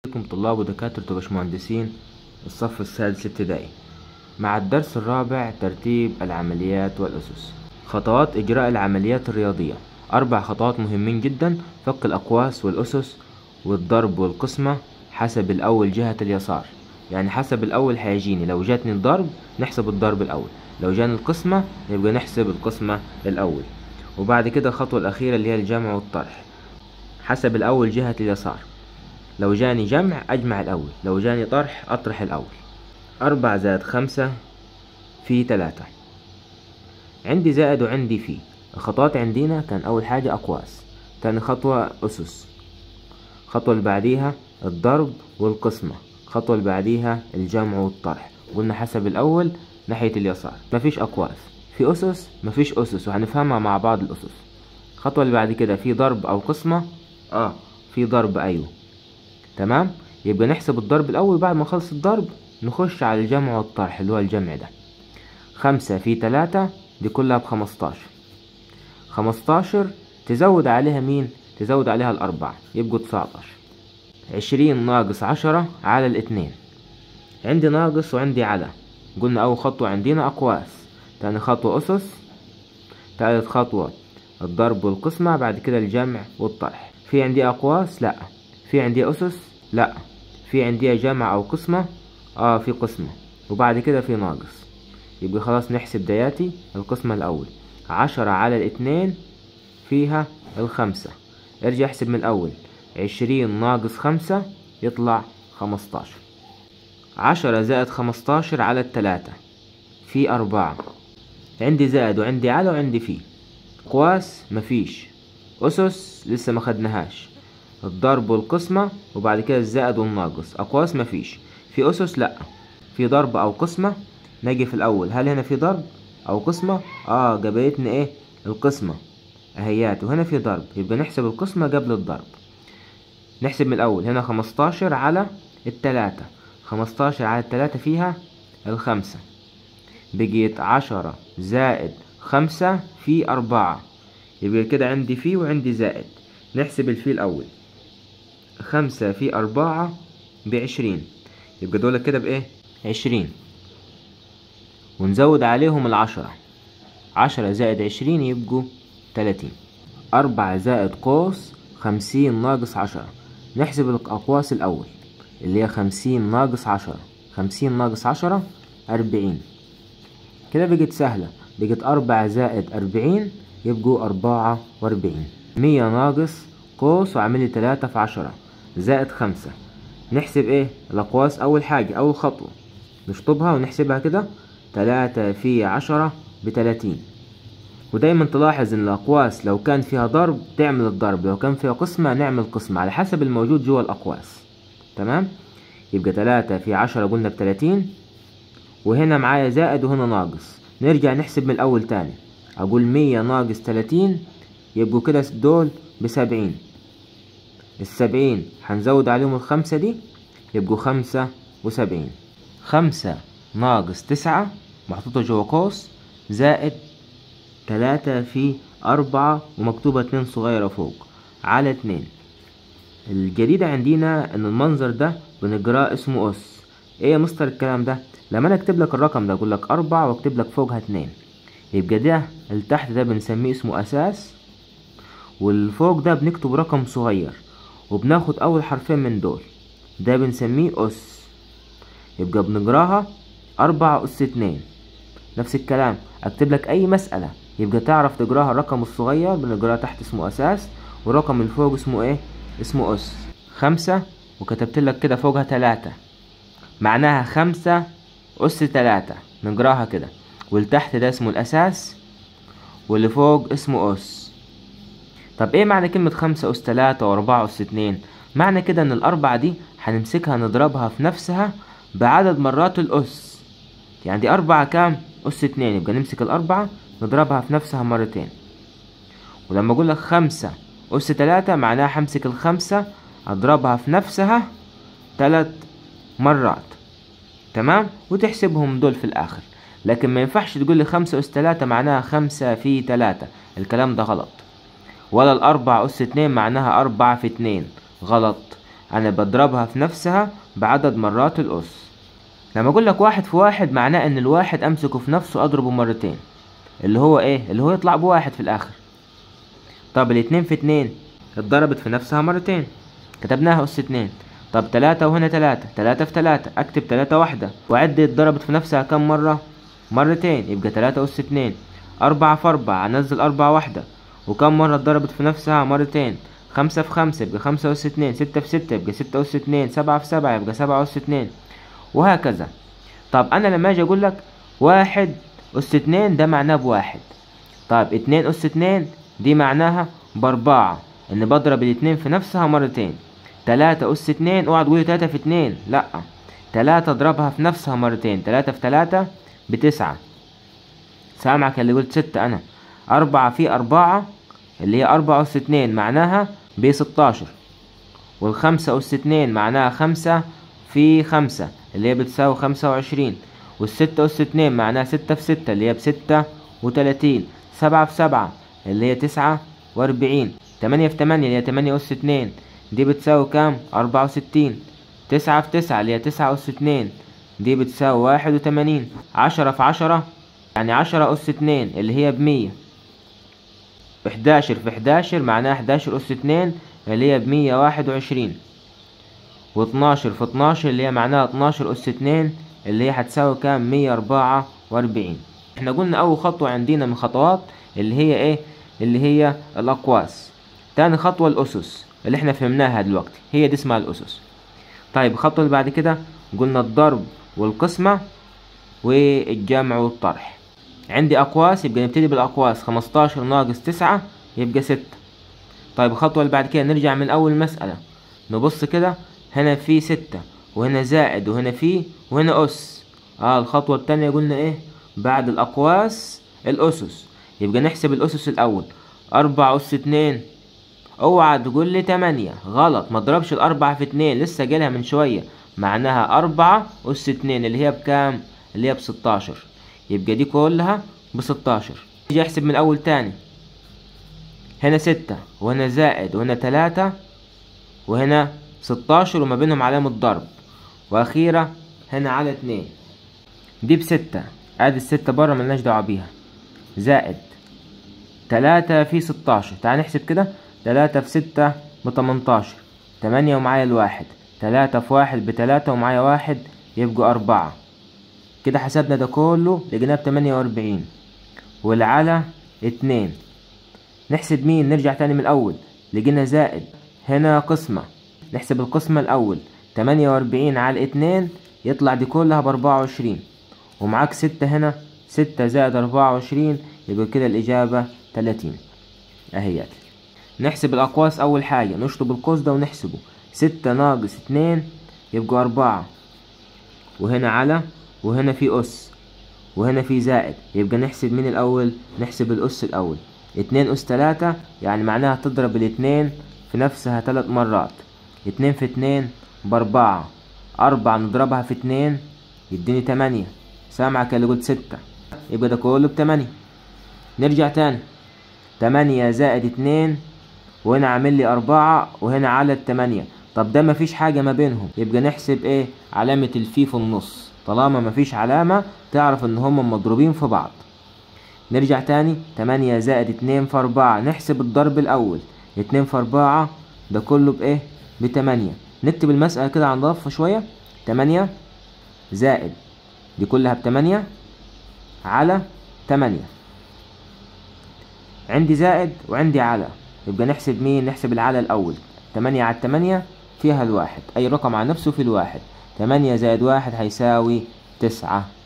بكم طلاب ودكاترة وباشمهندسين الصف السادس ابتدائي مع الدرس الرابع ترتيب العمليات والأسس خطوات إجراء العمليات الرياضية أربع خطوات مهمين جدا فك الأقواس والأسس والضرب والقسمة حسب الأول جهة اليسار يعني حسب الأول هيجيني لو جاتني الضرب نحسب الضرب الأول لو جاني القسمة يبقى نحسب القسمة الأول وبعد كده الخطوة الأخيرة اللي هي الجمع والطرح حسب الأول جهة اليسار لو جاني جمع أجمع الأول لو جاني طرح أطرح الأول أربعة زائد خمسة في تلاتة عندي زائد وعندي في الخطوات عندنا كان أول حاجة أقواس تاني خطوة أسس الخطوة اللي بعديها الضرب والقسمة الخطوة اللي بعديها الجمع والطرح قلنا حسب الأول ناحية اليسار مفيش أقواس في أسس مفيش أسس وهنفهمها مع بعض الأسس الخطوة اللي بعد كده في ضرب أو قسمة اه في ضرب أيوه تمام يبقى نحسب الضرب الأول بعد ما نخلص الضرب نخش على الجمع والطرح اللي هو الجمع ده خمسة في تلاتة دي كلها بخمستاشر خمستاشر تزود عليها مين تزود عليها الأربعة يبقوا تسعتاشر عشرين ناقص عشرة على الاتنين عندي ناقص وعندي على قلنا أول خطوة عندنا أقواس تاني خطوة أسس تالت خطوة الضرب والقسمة بعد كده الجمع والطرح في عندي أقواس لأ في عندي أسس لأ في عندي جمع أو قسمة اه في قسمة وبعد كده في ناقص يبقى خلاص نحسب دياتي القسمة الأول عشرة على الاتنين فيها الخمسة ارجع احسب من الأول عشرين ناقص خمسة يطلع خمستاشر عشرة زائد خمستاشر على التلاتة في أربعة عندي زائد وعندي على وعندي في قواس مفيش أسس لسه ما خدناهاش الضرب والقسمة وبعد كده الزائد والناقص أقواس مفيش في أسس لأ في ضرب أو قسمة نجي في الأول هل هنا في ضرب أو قسمة اه جابتني ايه القسمة اهيات وهنا في ضرب يبقى نحسب القسمة قبل الضرب نحسب من الأول هنا خمستاشر على التلاتة خمستاشر على التلاتة فيها الخمسة بقيت عشرة زائد خمسة في أربعة يبقى كده عندي في وعندي زائد نحسب الفي الأول خمسة في أربعة بعشرين يبقى دول كده بإيه عشرين ونزود عليهم العشرة عشرة زائد عشرين يبقوا تلاتين أربعة زائد قوس خمسين ناقص عشرة نحسب الأقواس الأول اللي هي خمسين ناقص عشرة خمسين ناقص عشرة أربعين كده بقت سهلة بقت أربعة زائد أربعين يبقوا أربعة وأربعين مية ناقص قوس وعاملي تلاتة في عشرة زائد خمسة نحسب ايه الأقواس أول حاجة أول خطوة نشطبها ونحسبها كده تلاتة في عشرة بتلاتين ودايما تلاحظ ان الاقواس لو كان فيها ضرب تعمل الضرب لو كان فيها قسمة نعمل قسمة على حسب الموجود جوا الاقواس تمام يبقى تلاتة في عشرة قلنا بتلاتين وهنا معايا زائد وهنا ناقص نرجع نحسب من الاول تاني اقول مية ناقص تلاتين يبقوا كده دول بسبعين السبعين هنزود عليهم الخمسة دي يبقوا خمسة وسبعين خمسة ناقص تسعة محطوطة جوا قوس زائد تلاتة في أربعة ومكتوبة اتنين صغيرة فوق على اتنين الجديدة عندنا ان المنظر ده بنجراه اسمه أس ايه يا مستر الكلام ده لما انا اكتب لك الرقم ده اقول لك أربعة واكتب لك فوقها اتنين يبقى ده اللي تحت ده بنسميه اسمه أساس والفوق ده بنكتب رقم صغير وبناخد أول حرفين من دول ده بنسميه أس يبقى بنجراها أربعة أس اتنين نفس الكلام أكتب لك أي مسألة يبقى تعرف تجراها الرقم الصغير بنجراها تحت اسمه أساس والرقم اللي فوق اسمه إيه اسمه أس خمسة وكتبت لك كده فوقها تلاتة معناها خمسة أس تلاتة نجراها كده واللي تحت ده اسمه الأساس واللي فوق اسمه أس طب ايه معنى كلمة خمسة أس تلاتة وأربعة أس اتنين معنى كده إن الأربعة دي هنمسكها نضربها في نفسها بعدد مرات الأس يعني دي أربعة كام أس اتنين يبقى نمسك الأربعة نضربها في نفسها مرتين ولما أقول لك خمسة أس تلاتة معناها همسك الخمسة أضربها في نفسها تلات مرات تمام وتحسبهم دول في الآخر لكن ما ينفعش تقول لي خمسة أس تلاتة معناها خمسة في تلاتة الكلام ده غلط ولا الأربعة أس اتنين معناها أربعة في اتنين غلط أنا بضربها في نفسها بعدد مرات الأس لما أقول لك واحد في واحد معناه إن الواحد أمسكه في نفسه أضربه مرتين اللي هو إيه اللي هو يطلع بواحد في الآخر طب الاتنين في اتنين اتضربت في نفسها مرتين كتبناها أس اتنين طب تلاتة وهنا تلاتة تلاتة في تلاتة أكتب تلاتة واحدة وعد اتضربت في نفسها كم مرة مرتين يبقى تلاتة أس اتنين أربعة في أربعة هنزل أربعة واحدة وكم مرة اتضربت في نفسها مرتين خمسة في خمسة يبقى خمسة أس اتنين ستة في ستة يبقى ستة أس اتنين سبعة في سبعة يبقى سبعة أس اتنين وهكذا طب أنا لما أجي أقول لك واحد أس اتنين ده معناه بواحد طيب اتنين أس اتنين دي معناها بأربعة إن بضرب الاتنين في نفسها مرتين تلاتة أس اتنين اوعى تقولي تلاتة في اتنين لأ تلاتة اضربها في نفسها مرتين تلاتة في تلاتة بتسعة سامعك اللي قلت ستة أنا أربعة في أربعة اللي هي أربعة أس اتنين معناها بستاشر والخمسة أس اتنين معناها خمسة في خمسة اللي هي بتساوي خمسة وعشرين والستة أس اتنين معناها ستة في ستة اللي هي بستة وتلاتين سبعة في سبعة اللي هي تسعة وأربعين تمانية في تمانية اللي هي تمانية أس اتنين دي بتساوي كام أربعة وستين تسعة في تسعة اللي هي تسعة أس اتنين دي بتساوي واحد وتمانين عشرة في عشرة يعني عشرة أس اتنين اللي هي بمية إحداشر في إحداشر معناها إحداشر أس اتنين اللي هي بمية واحد وعشرين واتناشر في اتناشر اللي هي معناها اتناشر أس اتنين اللي هي هتساوي كام مية أربعة وأربعين احنا قلنا أول خطوة عندنا من خطوات اللي هي ايه اللي هي الأقواس تاني خطوة الأسس اللي احنا فهمناها دلوقتي هي دي اسمها الأسس طيب الخطوة اللي بعد كده قلنا الضرب والقسمة والجمع والطرح عندي أقواس يبقى نبتدي بالأقواس خمستاشر ناقص تسعة يبقى ستة طيب الخطوة اللي بعد كده نرجع من أول مسألة نبص كده هنا في ستة وهنا زائد وهنا في وهنا أس اه الخطوة التانية قلنا ايه بعد الأقواس الأسس يبقى نحسب الأسس الأول أربعة أس اتنين اوعى تقول لي تمانية غلط ما اضربش الأربعة في اتنين لسه جايلها من شوية معناها أربعة أس اتنين اللي هي بكام اللي هي بستاشر يبقى دي كلها بستاشر نيجي احسب من الأول تاني هنا ستة وهنا زائد وهنا تلاتة وهنا ستاشر وما بينهم علامة ضرب وأخيرة هنا على اتنين دي بستة ادي الستة برا ملناش دعوة بيها زائد تلاتة في ستاشر تعال نحسب كده تلاتة في ستة بتمنتاشر تمانية ومعايا الواحد تلاتة في واحد بتلاتة ومعايا واحد يبقوا أربعة كده حسبنا ده كله لقيناه بتمانية وأربعين والعلى اتنين نحسب مين نرجع تاني من الأول لقينا زائد هنا قسمة نحسب القسمة الأول تمانية وأربعين على اتنين يطلع دي كلها بأربعة وعشرين ومعاك ستة هنا ستة زائد أربعة وعشرين يبقى كده الإجابة تلاتين أهيات نحسب الأقواس أول حاجة نشطب القوس ده ونحسبه ستة ناقص اتنين يبقى أربعة وهنا على وهنا في أس وهنا في زائد يبقى نحسب مين الأول نحسب الأس الأول اتنين أس تلاتة يعني معناها تضرب الاتنين في نفسها تلات مرات اتنين في اتنين بأربعة أربعة نضربها في اتنين يديني تمانية سامعك اللي قلت ستة يبقى ده كله بتمانية نرجع تاني تمانية زائد اتنين وهنا عامل لي أربعة وهنا على التمانية طب ده مفيش حاجة ما بينهم يبقى نحسب ايه علامة الفي في النص طالما مفيش علامة تعرف ان هما مضروبين في بعض نرجع تاني تمانية زائد اتنين في أربعة نحسب الضرب الأول اتنين في أربعة ده كله بإيه بتمانية نكتب المسألة كده عن ضفة شوية تمانية زائد دي كلها بتمانية على تمانية عندي زائد وعندي على يبقى نحسب مين نحسب العلى الأول تمانية على التمانية فيها الواحد أي رقم على نفسه في الواحد تمانية زائد واحد هيساوي تسعة